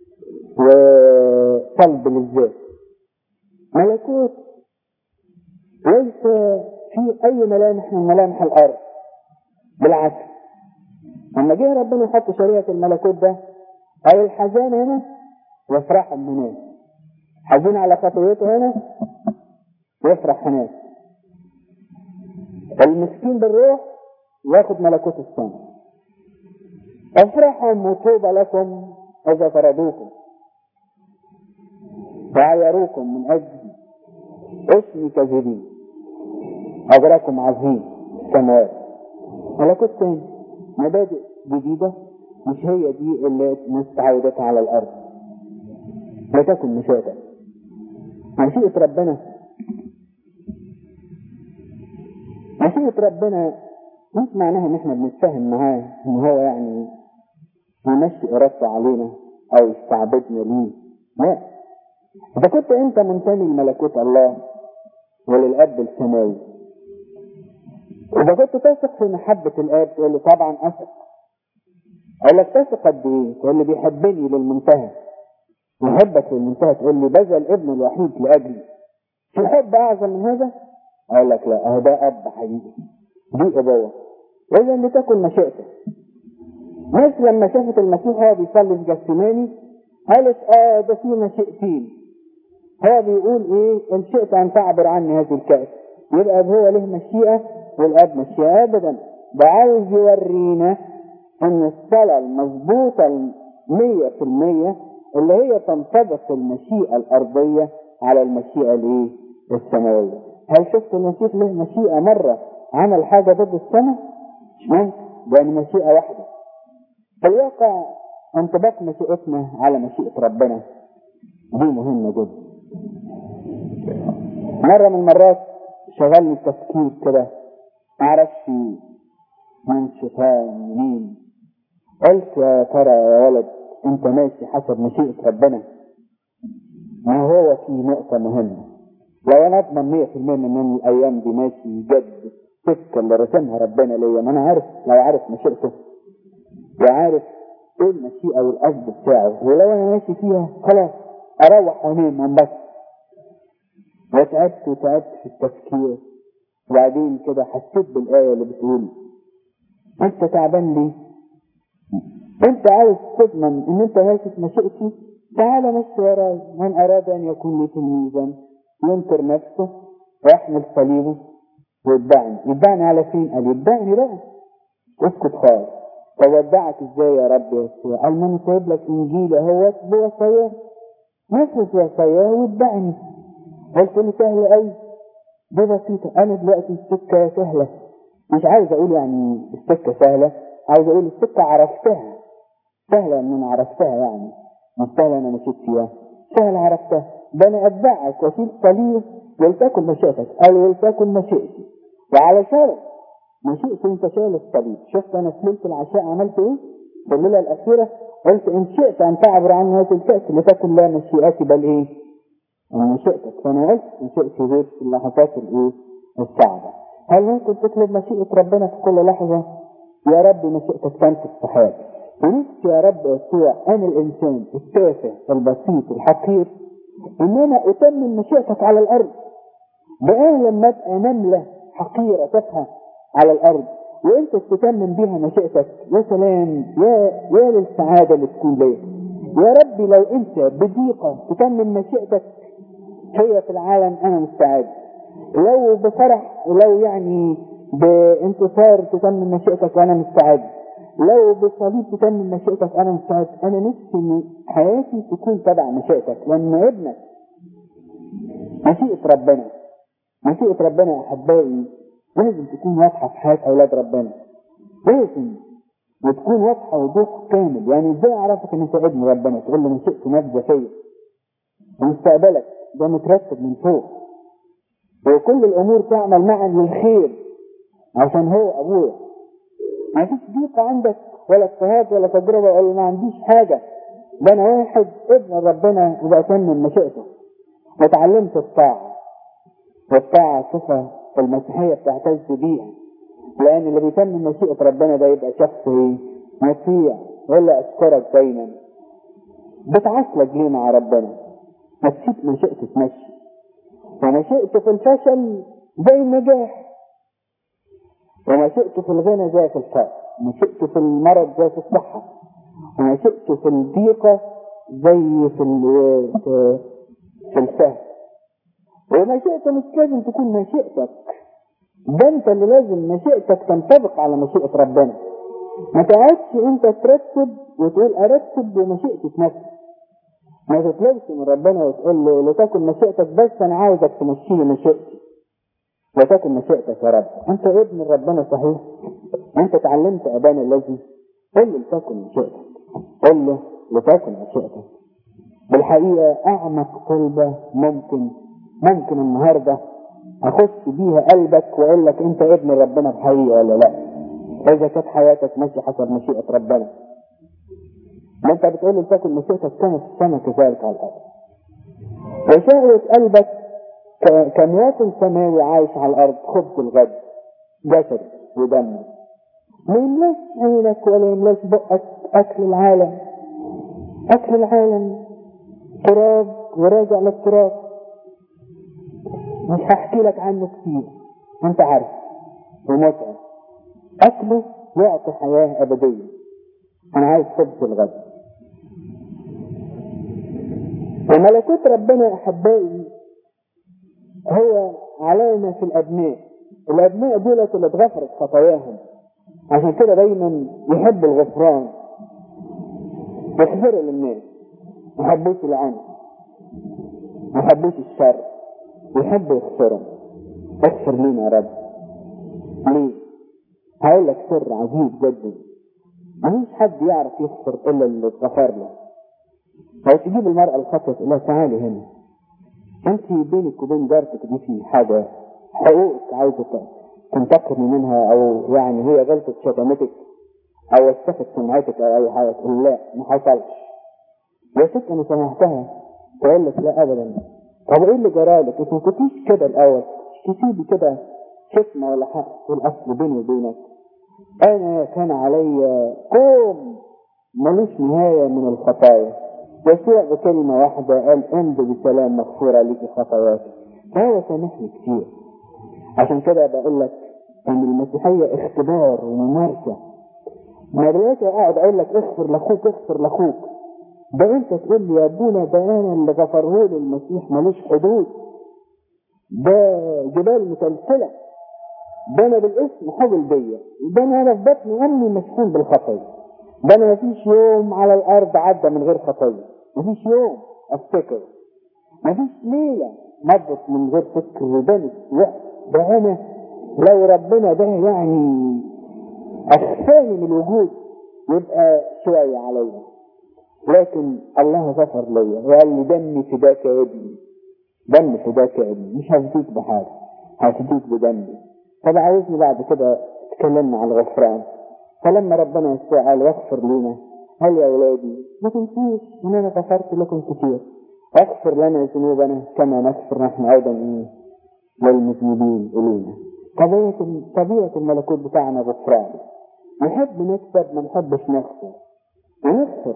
وصلب للذات ملكوت ليس في أي ملامح من ملامح الأرض بالعكس لما جه ربنا يحط شريعة الملكوت ده أو الحزان هنا يفرح هناك حزين على خطيته هنا يفرح هناك المسكين بالروح ياخد ملكوت السماء افرحوا وطوبى لكم اذا طردوكم وعيروكم من اجل اسمي كذبين اجركم عظيم سماوات ملكوت تاني مبادئ جديدة مش هي دي اللي مستعودتها على الارض لا تكن مشيئتك مشيئة ربنا مشيئة ربنا مش معناها ان احنا بنتفاهم معاه ان هو يعني يمشي ارادته علينا او يستعبدنا ليه لا اذا كنت انت منتمي لملكوت الله وللاب السماوي اذا كنت تثق في محبة الاب تقول لي طبعا اثق اقول لك تثق قد ايه تقول لي بيحبني للمنتهى يحبك للمنتهى تقول لي بذل ابنه الوحيد لاجلي في حب اعظم من هذا اقول لك لا اهو ده اب حقيقي دي ابوه اذا لتكن مشيئته ناس لما شافت المسيح وهو بيصلي في جسماني قالت اه ده في مشيئتين هو بيقول ايه ان شئت ان تعبر عني هذه الكأس يبقى هو له مشيئة والاب مشيئة ابدا ده عاوز يورينا ان الصلاة المظبوطة المية في المية اللي هي تنطبق المشيئة الارضية على المشيئة الايه السماوية هل شفت المسيح له مشيئة مرة عمل حاجة ضد السماء مش ممكن لان مشيئة واحدة في الواقع انطباق مشيئتنا على مشيئة ربنا دي مهمة جدا مرة من المرات شغلني التفكير كده معرفش من شيطان منين قلت يا ترى يا ولد انت ماشي حسب مشيئة ربنا ما هو في نقطة مهمة لو انا اضمن مية في المية ان الايام دي ماشي جد السكة اللي رسمها ربنا ليا ما انا عارف لو عارف مشيئته وعارف ايه المشيئة والقصد بتاعه ولو انا ماشي فيها خلاص اروح وانام انبسط وتعبت وتعبت في التفكير وبعدين كده حسيت بالآية اللي بتقول انت تعبان ليه انت عاوز تضمن ان انت ماشي في مشيئتي تعالى مشي وراي من اراد ان يكون لي تلميذا ينكر نفسه ويحمل صليبه ويتبعني يتبعني على فين قال يتبعني بقى اسكت خالص طب ودعك ازاي يا رب يا يسوع قال ما انا سايب لك انجيل اهوت بوصاياه نفذ وصاياه واتبعني قلت له سهل قوي دي بسيطة أنا دلوقتي السكة سهلة مش عايز أقول يعني السكة سهلة عايز أقول السكة عرفتها سهلة إن أنا عرفتها يعني مش سهلة أنا مشيت فيها سهلة عرفتها ده أنا أتبعك وأشيل صليب ولتكن مشيئتك قال ولتكن مشيئتي وعلى شرط مشيئتي أنت شايل الصليب شفت أنا في ليلة العشاء عملت إيه؟ في الليلة الأخيرة قلت إن شئت أن تعبر عني هذه الكأس لتكن لا مشيئتي بل إيه؟ أنا مشيئتك فأنا قلت مشيئتي غير في اللحظات الإيه؟ الصعبة هل ممكن تطلب مشيئة ربنا في كل لحظة؟ يا رب مشيئتك تنفذ في حياتي ونفسي يا رب يسوع أنا الإنسان التافه البسيط الحقير إن أنا أتمم مشيئتك على الأرض بقى لما أبقى نملة حقيرة تافهة على الأرض وأنت تتمم بيها مشيئتك يا سلام يا يا للسعادة اللي تكون ليا يا ربي لو أنت بضيقة تتمم مشيئتك هي في العالم أنا مستعد لو بفرح ولو يعني بانتصار تتمم مشيئتك وأنا مستعد لو بصليب تتمم مشيئتك أنا مستعد أنا نفسي إن حياتي تكون تبع مشيئتك لأن ابنك مشيئة ربنا مشيئة ربنا يا أحبائي لازم تكون واضحة في حياة أولاد ربنا لازم وتكون واضحة وضوح كامل يعني ازاي أعرفك إن أنت ابن ربنا تقول له مشيئته نافذة فيا ومستقبلك ده مترتب من فوق وكل الأمور تعمل معا للخير عشان هو أبويا ما فيش ضيق عندك ولا اضطهاد ولا تجربة ولا ما عنديش حاجة ده أنا واحد ابن ربنا وبأتمم مشيئته وتعلمت الطاعة والطاعة صفة المسيحية بتعتز بيها لأن اللي بيتمم مشيئة ربنا ده يبقى شخص ايه؟ مطيع ولا أشكرك دايما بتعسلك ليه مع ربنا ما تسيب مشيئته تمشي ومشيئته في الفشل زي النجاح ومشيئته في الغنى زي في الفقر ومشيئته في المرض زي في الصحة ومشيئته في الضيقة زي في في الفهم ومشيئته مش لازم تكون مشيئتك ده انت اللي لازم مشيئتك تنطبق على مشيئة ربنا ما تقعدش انت ترتب وتقول ارتب بمشيئتي في نفسي ما تطلبش من ربنا وتقول له لتكن مشيئتك بس انا عاوزك تمشي لي مشيئتي وتكن مشيئتك يا رب انت ابن ربنا صحيح انت تعلمت ابانا الذي قل له لتكن مشيئتك قل له لتكن مشيئتك بالحقيقة اعمق طلبة ممكن ممكن النهاردة اخش بيها قلبك واقول لك انت ابن ربنا بحقيقة ولا لا اذا كانت حياتك ماشية حسب مشيئة ربنا ما انت بتقول لي تكن مشيئتك كما في السماء كذلك على الارض وشهوة قلبك كمواطن سماوي عايش على الارض خبز الغد جسد ودم ما يملاش عينك ولا يملاش بقك اكل العالم اكل العالم تراب وراجع للتراب مش هحكي لك عنه كتير انت عارف ومتعب اكله يعطي حياة ابدية انا عايز خبز الغد وملكوت ربنا احبائي هو علامة في الابناء الابناء دولت اللي اتغفرت خطاياهم عشان كده دايما يحب الغفران يغفروا للناس ما يحبوش العنف ما يحبوش الشر يحبوا يغفروا اغفر لنا يا رب ليه؟ هقول لك سر عجيب جدا مفيش حد يعرف يغفر الا اللي اتغفر له لو تجيب المرأة الخطأ تقول لها تعالي هنا انت بينك وبين جارتك دي في حاجة حقوقك عايزة تنتقمي منها او يعني هي غلطت شتمتك او وسخت سمعتك او اي حاجة تقول لا ما حصلش يا ست انا سمعتها تقول لك لا ابدا طب ايه اللي جرالك انت ما كنتيش كده الاول مش تسيبي كده شتمة ولا حق تقول اصل بيني وبينك انا كان علي قوم ملوش نهاية من الخطايا يسوع بكلمة واحدة قال امضي بسلام مغفورة لك خطاياك فهو سامحني كتير عشان كده بقول لك ان المسيحية اختبار وممارسة مرات قاعد اقول لك اغفر لاخوك اغفر لاخوك ده انت تقول لي يا ابونا ده انا اللي غفره لي المسيح ملوش حدود ده جبال متلتلة ده انا بالاسم حبل بيا ده انا انا في بطن امي مسكون بالخطيه ده انا مفيش يوم على الارض عدى من غير خطيه مفيش يوم افتكر مفيش ليله مضت من غير فكر وبنت ده انا لو ربنا ده يعني اخفاني من الوجود يبقى شويه عليا لكن الله غفر ليا وقال لي دمي فداك يا ابني دم فداك يا ابني مش هفديك بحاجه هفديك بدمي طب عايزني بعد كده تكلمنا عن الغفران فلما ربنا يسوع قال واغفر لنا هل يا اولادي ما تنسوش ان انا غفرت لكم كثير اغفر لنا ذنوبنا كما نغفر نحن ايضا ايه للمذنبين الينا طبيعه طبيعه الملكوت بتاعنا غفران نحب نكسب ما نحبش نخسر ونغفر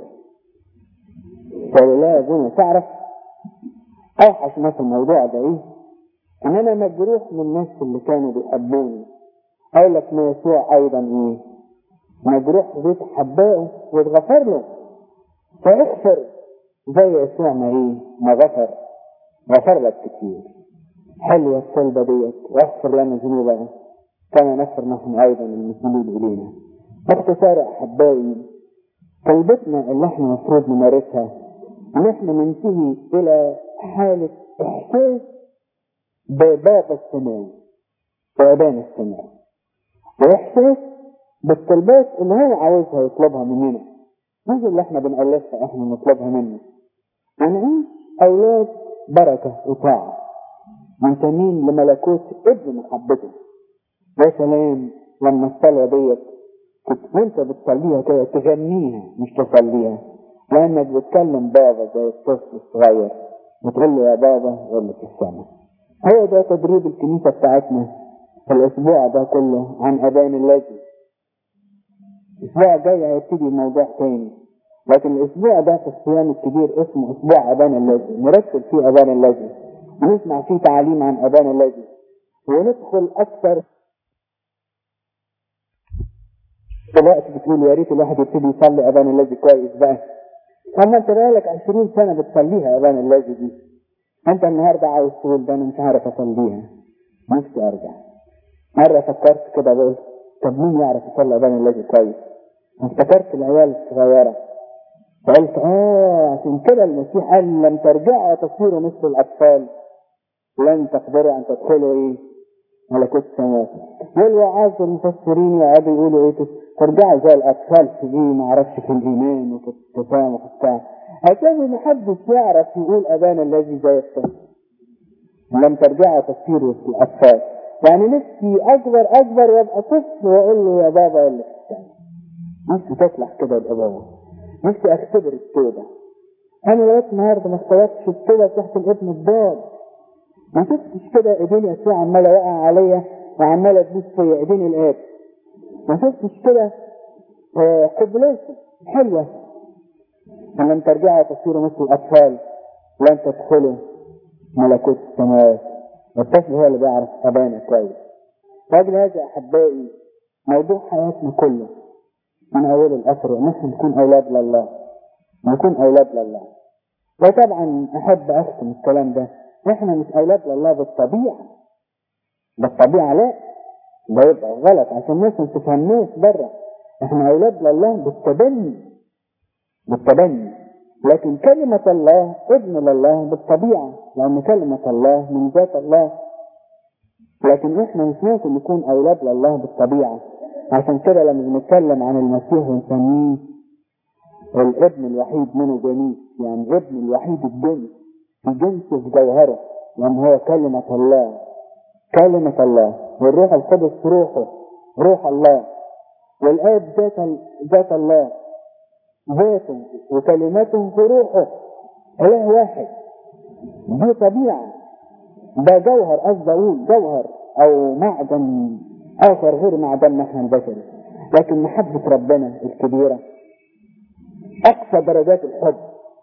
فلا يظن تعرف اوحش ما في الموضوع ده ايه ان انا مجروح من الناس اللي كانوا بيحبوني اقول لك ما يسوع ايضا ايه مجروح بيت حبائه واتغفر له فاغفر زي يسوع ما ايه ما غفر غفر لك كتير حلوة الصلبة ديت واغفر لنا ذنوبنا كما نغفر نحن ايضا المسلمين الينا باختصار احبائي طلبتنا اللي احنا المفروض نمارسها ان احنا ننتهي الى حالة احساس بباب السماء وابان السماء واحساس بالطلبات اللي هو عاوزها يطلبها مننا مش اللي احنا بنألفها احنا نطلبها منه هنعيش اولاد بركة وطاعة منتمين لملكوت ابن محبته يا سلام لما الصلاة ديت وانت بتصليها كده تغنيها مش تصليها لانك بتكلم بابا زي الطفل الصغير بتقول له يا بابا يقول لك السما هو ده تدريب الكنيسة بتاعتنا في الاسبوع ده كله عن ابان الذي الاسبوع الجاي هيبتدي موضوع تاني لكن الاسبوع ده في الصيام الكبير اسمه اسبوع ابان الذي نركز فيه ابان الذي ونسمع فيه تعاليم عن ابان الذي وندخل اكثر دلوقتي بتقول يا ريت الواحد يبتدي يصلي ابان الذي كويس بقى اما انت بقالك 20 سنه بتصليها ابان الذي دي انت النهارده عاوز تقول ده انا مش عارف اصليها نفسي ارجع مرة فكرت كده بقول طب مين يعرف يصلي أبانا الذي كويس افتكرت العيال الصغيرة فقلت اه عشان كده المسيح قال لم ترجعوا تصيروا مثل الأطفال لن تقدروا أن تدخلوا إيه ملكوت السماوات والوعاظ المفسرين يقعدوا يقولوا ايه ترجعوا زي الاطفال في ايه ما اعرفش في الايمان وفي التفاهم وفي بتاع عشان ما حدش يعرف يقول ابانا الذي زي الطفل لم ترجعوا تصيروا في الاطفال يعني نفسي اكبر اكبر وابقى طفل واقول له يا بابا اللي نفسي تطلع كده يبقى بابا نفسي اختبر التوبه انا لغايه النهارده ما اختبرتش التوبه تحت الابن الضال ما شفتش كده ايدين يسوع عماله واقع عليا وعماله تبوس فيا ايدين الاب ما شفتش كده قبلاته حلوه ان لم ترجعوا تصيروا مثل الاطفال لن تدخلوا ملكوت السماوات الطفل هو اللي بيعرف ابانا كويس واجل هذا احبائي موضوع حياتنا كله من اوله لاخره ان احنا نكون اولاد لله نكون اولاد لله وطبعا احب اختم الكلام ده احنا مش اولاد لله بالطبيعه بالطبيعه لا ده يبقى غلط عشان الناس ما تفهمناش بره احنا اولاد لله بالتبني بالتبني لكن كلمة الله ابن لله بالطبيعة لأن كلمة الله من ذات الله لكن احنا مش ممكن نكون أولاد لله بالطبيعة عشان كده لما بنتكلم عن المسيح ونسميه الابن الوحيد منه جنيس يعني ابن الوحيد الجنس في جنسه في جوهره لأن هو كلمة الله كلمة الله والروح القدس روحه روح الله والآب ذات ذات الله ذاته وكلماته في روحه إله واحد دي طبيعة ده جوهر قصدي أقول جوهر أو معدن آخر غير معدننا احنا البشري لكن محبة ربنا الكبيرة أقصى درجات الحب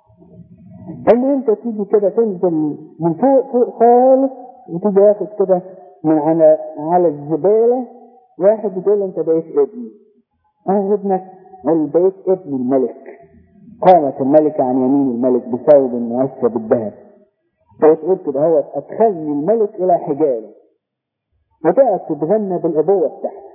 ان انت تيجي كده تنزل من فوق فوق خالص وتيجي واخد كده من على على الزباله واحد يقول انت بقيت ابني انا ابنك قال بقيت ابن الملك قامت الملكة عن يمين الملك بثوب مؤثر بالذهب وتقول كده هو ادخلني الملك الى حجاله وتقعد تتغنى بالابوه بتاعتك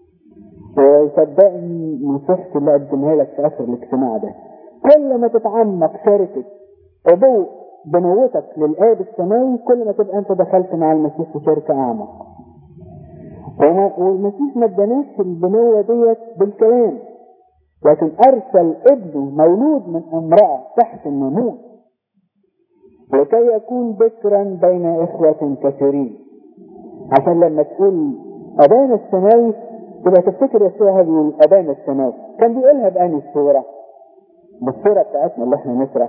وصدقني نصيحتي اللي اقدمها لك في اخر الاجتماع ده كل ما تتعمق شركه أبو بنوتك للآب السماوي كل ما تبقى أنت دخلت مع المسيح في شركة أعمق والمسيح ما اداناش البنوة ديت بالكلام لكن أرسل ابنه مولود من امرأة تحت النمو لكي يكون بكرا بين إخوة كثيرين عشان لما تقول أبانا السماوي تبقى تفتكر يسوع بيقول أبانا السماوي كان بيقولها بأني الصورة بالصورة بتاعتنا اللي احنا نسرح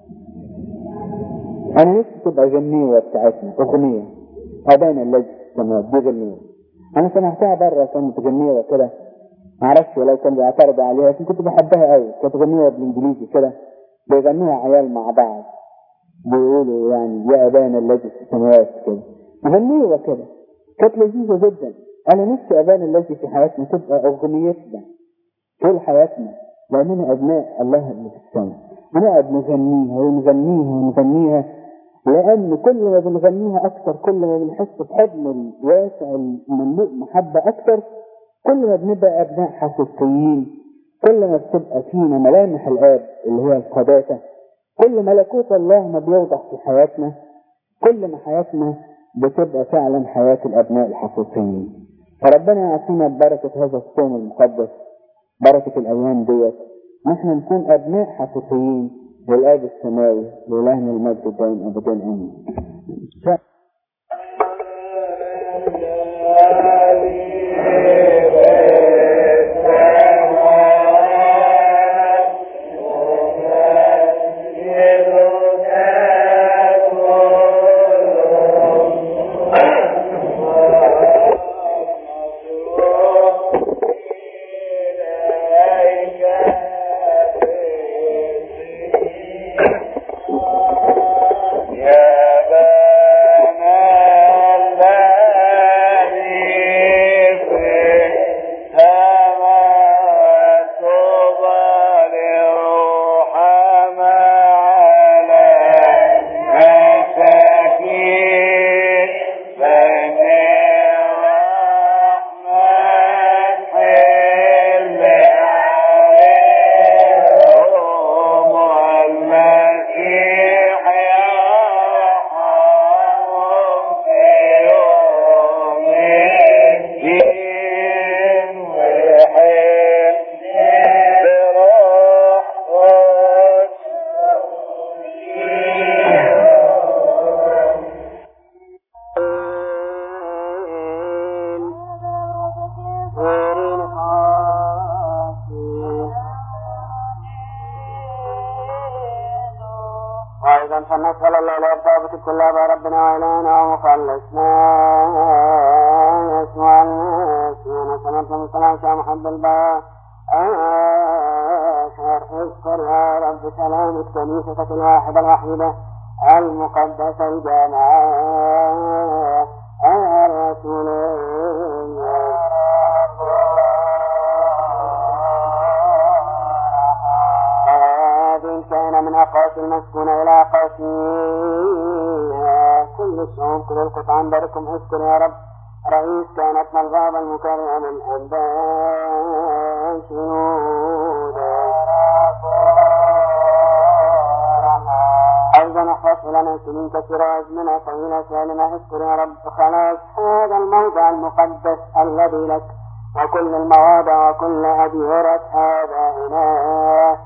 أنا نفسي تبقى غنية بتاعتنا أغنية أبانا الذي في السماوات دي غنية أنا سمعتها بره كانت غنية كده معرفش ولو كان بيعترضوا عليها لكن كنت بحبها قوي كانت غنية بالإنجليزي كده بيغنوها عيال مع بعض بيقولوا يعني يا أبانا الذي في السماوات كده غنية كده كانت لذيذة جدا أنا نفسي أبانا الذي في حياتنا تبقى أغنيتنا طول حياتنا لأننا أبناء الله اللي في السماء ونقعد نغنيها ونغنيها ونغنيها لأن كل ما بنغنيها أكثر كل ما بنحس بحضن الواسع المملوء محبة أكثر كل ما بنبقى أبناء حقيقيين كل ما بتبقى فينا ملامح الآب اللي هي القداسة كل ملكوت الله ما بيوضح في حياتنا كل ما حياتنا بتبقى فعلا حياة الأبناء الحقيقيين فربنا يعطينا بركة هذا الصوم المقدس بركة الأيام ديت نحن نكون أبناء حقيقيين للآب السماوي لإلهنا المجد الدائم أبدا آمين. يا وأيضا فلنسأل الله الأرباب كلها بربنا وإلهنا ومخلصنا يسوع المسيح نسألك من صلاة محب الباب أشهر اذكر يا رب سلامة كنيستك الواحدة الوحيدة المقدسة الجامعة الرسول هذه كان من أقاصي المسكونة إلى أقاصيها كل الشعوب كل القطعان باركم اذكر يا رب رئيس كانت الباب المكرم الأنباء شهودا أيضا احفظ لنا سنين كثيرة وأزمنة طويلة سالمة اذكر يا رب خلاص هذا الموضع المقدس الذي لك وكل المواضع وكل أديرة هذا إله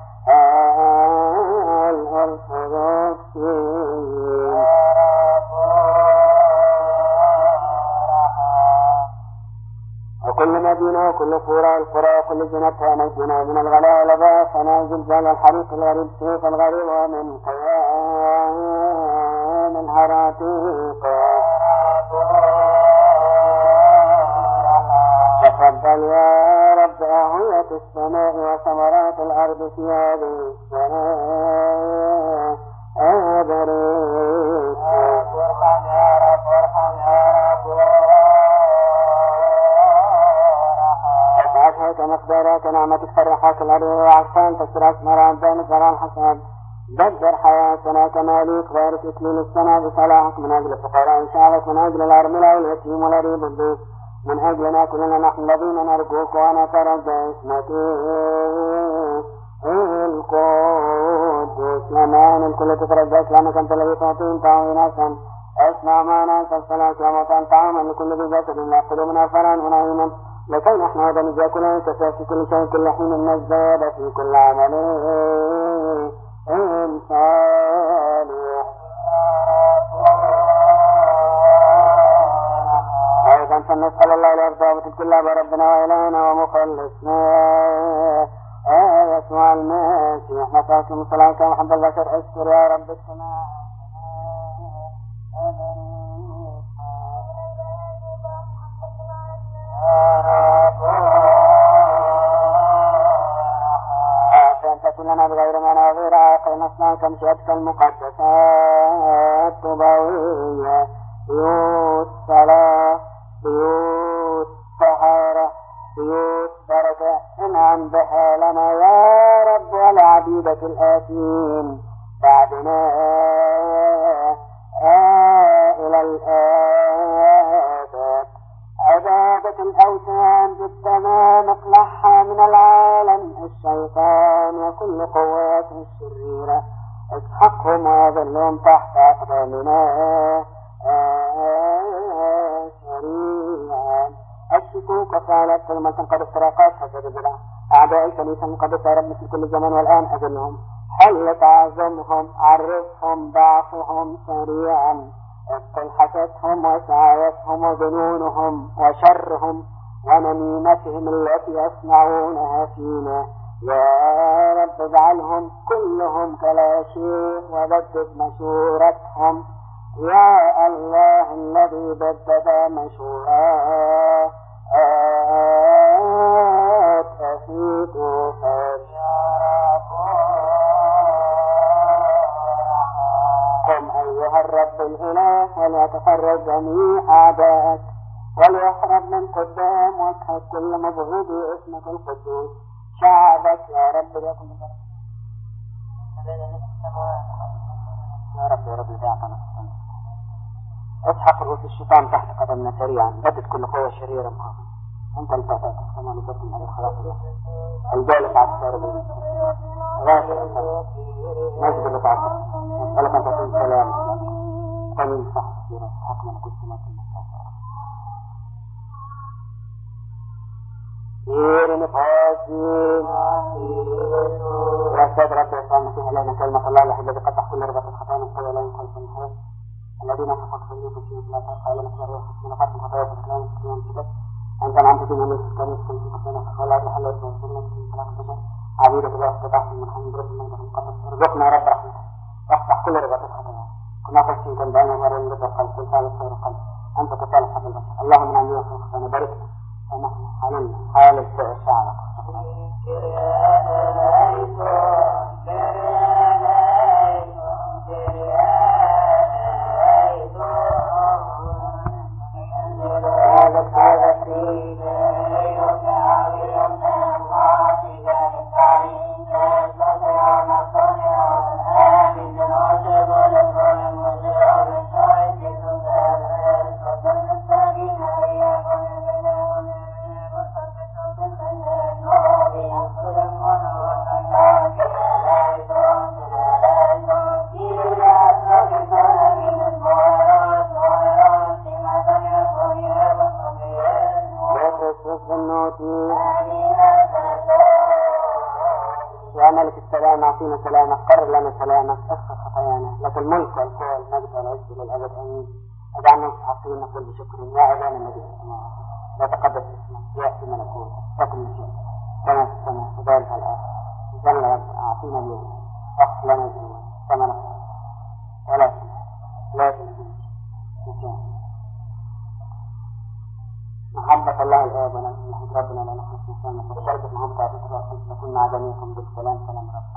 الأرثوذكسيين وكل مدينة وكل قرى القرى وكل زينتها نجنا من الغلاء والباس زلزال الحريق الغريب سيف الغريب ومن قيام الهراتيق تفضل يا رب أهوية السماء وثمرات الأرض في هذه السماء أبريك ارحم يا رب ارحم يا رب تسعتها كمقدارها كنعمتك فرحاك الأرض وعفان تسرع أسمار أبان فرع حسن بدر حياتنا كما ليك بارك إكليل السنة بصلاحك من أجل الفقراء شعبك من أجل الأرملة واليتيم والغريب الضيف من أجلنا كلنا نحن الذين نرجوك ونترجى اسمك القدوس لنا الكل تترجى لأنك أنت الذي تعطي تعوينا اسمع معنا الصلاة ومطعم طعاما لكل ذي جسد لا قلوبنا فرعا ونعيما لكي نحن هذا نجا كل كفاء في كل شيء كل حين نزداد في كل عمل إن صالح أيضا فنسأل الله الأرض كلها بربنا وإلهنا ومخلصنا يسوع المسيح نسألك من صلاة محمد البشر اشكر يا رب السماء لنا بغير ما نظير عاقل نصنع كمشيتك المقدسات طبوية بيوت صلاة بيوت طهارة بيوت بركة انعم بها لنا يا رب ولعبيدك الآتين بعدنا إلى الآباد عبادة الأوثان بالتمام اقلعها من العالم الشيطان وكل قواته الشريرة اسحقهم وذلهم تحت أقدامنا سريعا الشكوك فعلت كلمة قد افترقت حسب البدع أعداء الكنيسة المقدسة يا رب في كل زمان والآن أذلهم حل تعظمهم عرفهم ضعفهم سريعا ابطل حسدهم وسعايتهم وظنونهم وشرهم ونميمتهم التي يصنعونها فينا يا رب اجعلهم كلهم كلا شيء وبدد مشورتهم يا الله الذي بدد مشورات في طوفان قم أيها الرب الإله وليتفرج جميع أعدائك وليهرب من قدام وجهك كل مبغوض اسمك القدوس شعبك يا رب ليكن يا رب يا رب يدعنا اسحق رؤوس الشيطان تحت قدمنا سريعا بدد كل قوة شريرة مقاومة انت الفتاة كما نقدم عليه خلاص الجالس على الساربين غافر انت نجد بتعطي ولك ان تكون سلام قليل صح سيرة حق من كل سماء غير متواجد يا سيد رب يسوع المسيح علينا كلمة الله الوحيد الذي قطع كل ربة الخطايا من قوة لا ينقل في الحياة الذين كفروا في اليوم في لا ترقى إلى مكبر روح من قتل خطايا في الكلام في اليوم كده أنت نعمت فينا من الكلام في كل خطايا في الله يحل ويسوع من كلام البشر عبيدك الله استطاع في المكان برد من المقدس ارزقنا يا رب رحمتك وافتح كل ربة الخطايا كنا خشين كان بين ورا ربة القلب كل حال خير القلب أنت تصالح حق البشر اللهم من عندنا في الخطايا باركنا سامحنا علمنا حال شعرك يا ملك السلام اعطينا سلامك قرر لنا سلامك اغفر خطايانا لك الملك والقوه والمجد والعز للابد امين اجعلنا مستحقين نقول بشكر يا ابانا الذي في السماء لا تقدس اسمك ياتي ملكوتك تكن مشيئتك كما في السماء كذلك على الارض اجعلنا يا رب اعطينا اليوم واغفر لنا الذنوب كما نغفر ولا تنسى لا تنسى نسيان محبة الله الآب ونحن ربنا لا نخلص نسلم وشركة محبة عبد الله تكون مع جميعكم بالسلام سلام رب